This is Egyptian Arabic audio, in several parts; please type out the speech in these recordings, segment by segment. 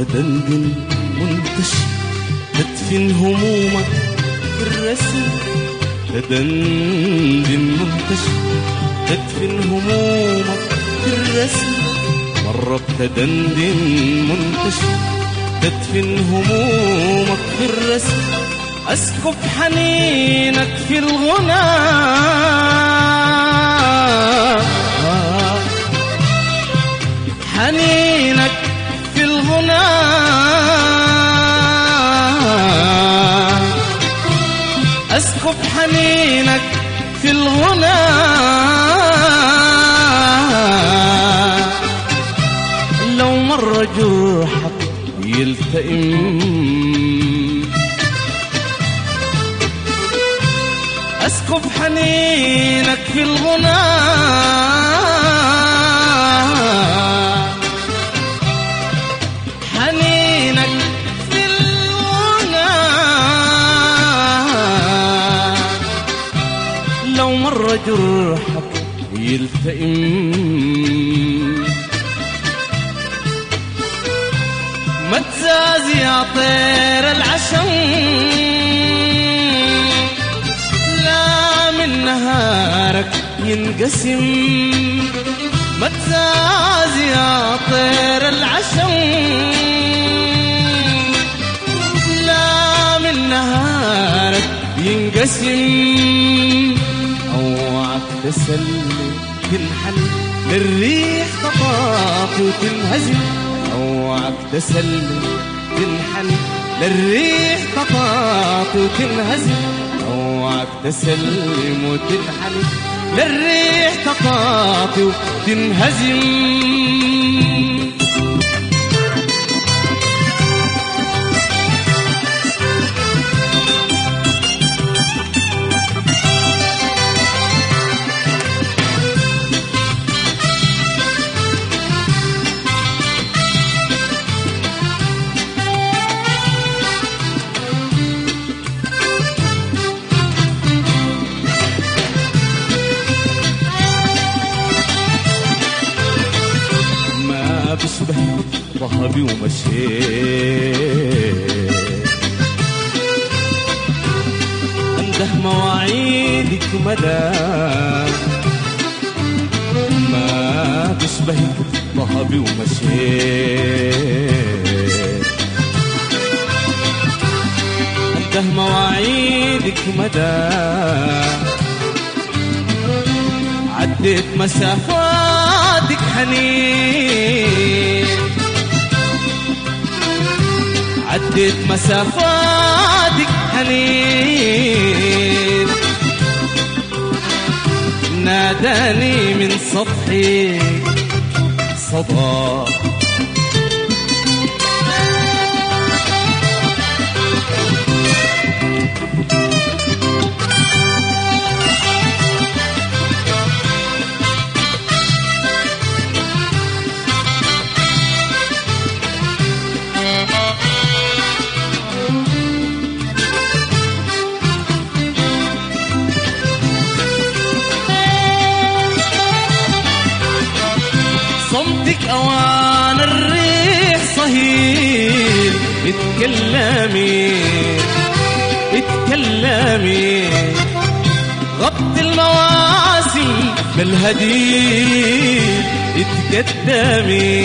تدندن منتشر تدفن همومك في الرسم تدندن منتشر تدفن همومك في الرسم مرة بتدندن منتشر تدفن همومك في الرسم أسكب حنينك في الغنى حنينك في الغنى أسكب حنينك في الغنى لو مر جرحك يلتئم أسكب حنينك في الغنى حنينك في الغنى لو مر جرحك يلتئم ما تزاز يا طير العشم لا من نهارك ينقسم ما تزاز يا طير العشم لا من نهارك ينقسم اوعك تسلي تنحل للريح تطاف وتنهزم اوعك تسلي تنحل للريح تطاف وتنهزم اوعك تسلم وتنحل للريح تطاف وتنهزم ما بشبه ذهبي ومشيت انده مواعيدك مدى ما بشبهك ذهبي ومشيت انده مواعيدك مدى عديت مسافاتك حنين عديت مسافاتك حنين ناداني من سطحي صدى صمتك اوان الريح صهيل اتكلمي اتكلمي غبت المواسم بالهديل اتقدمي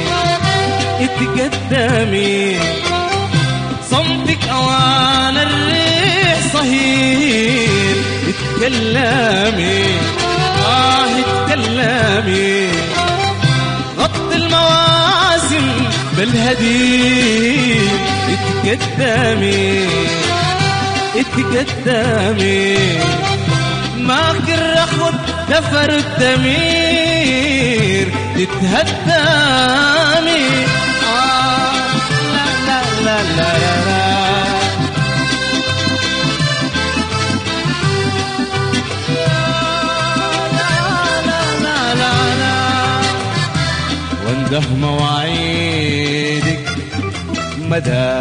اتقدمي صمتك اوان الريح صهيل اتكلمي اه اتكلمي غط المواسم بالهدي اتقدمي اتقدمي ما كر اخد دفر الدمير تتهدمي آه لا لا لا لا لا, لا وانده مواعيدك مدى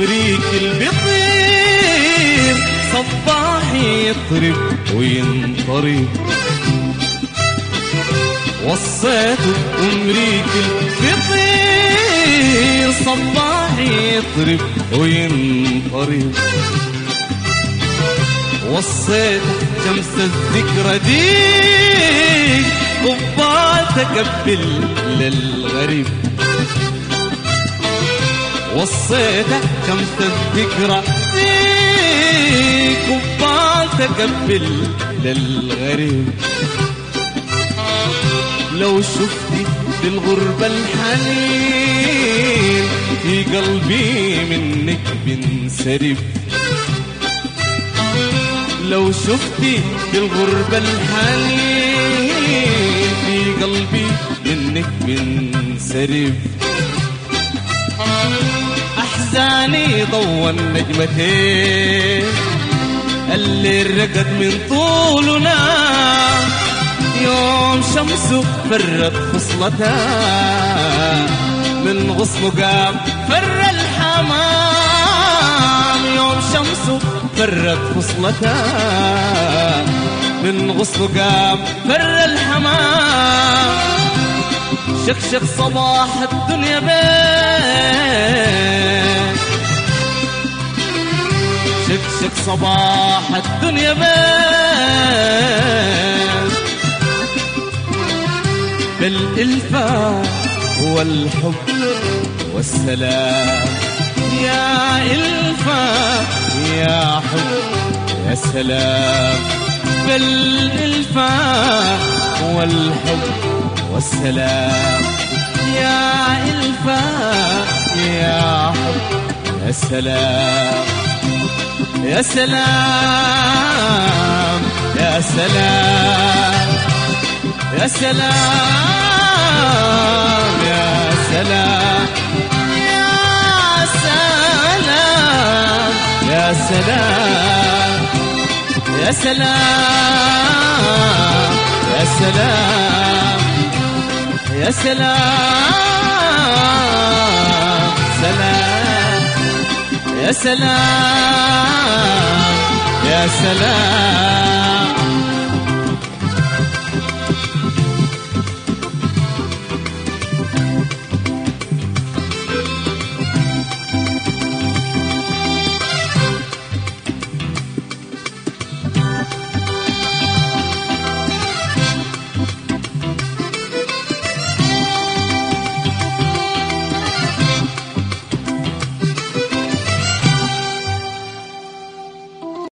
أمريك اللي بيطير صباح يطرب وينطرب وصيته أمريك اللي بيطير صباح يطرب وينطرب وصيت شمس الذكرى دي قبال تقبل للغريب وصيتك شمس الذكرى دي قبال تقبل للغريب لو شفتي بالغربة الحنين في قلبي منك بنسرب لو شفتي بالغربة الحنين في قلبي منك بنسرب أحزاني ضوى النجمتين اللي رقد من طولنا يوم شمسه فرت خصلتها من غصنه قام فر الحمام يوم شمسه فرت خصلتها من غصنه قام فر الحمام شكشك صباح الدنيا بين شكشك صباح الدنيا بين بالإلفة والحب والسلام يا إلفة يا حب يا سلام بالإلفة والحب والسلام يا إلفة يا حب يا سلام يا سلام يا سلام يا سلام يا سلام يا سلام يا سلام يا سلام يا سلام يا سلام سلام يا سلام يا سلام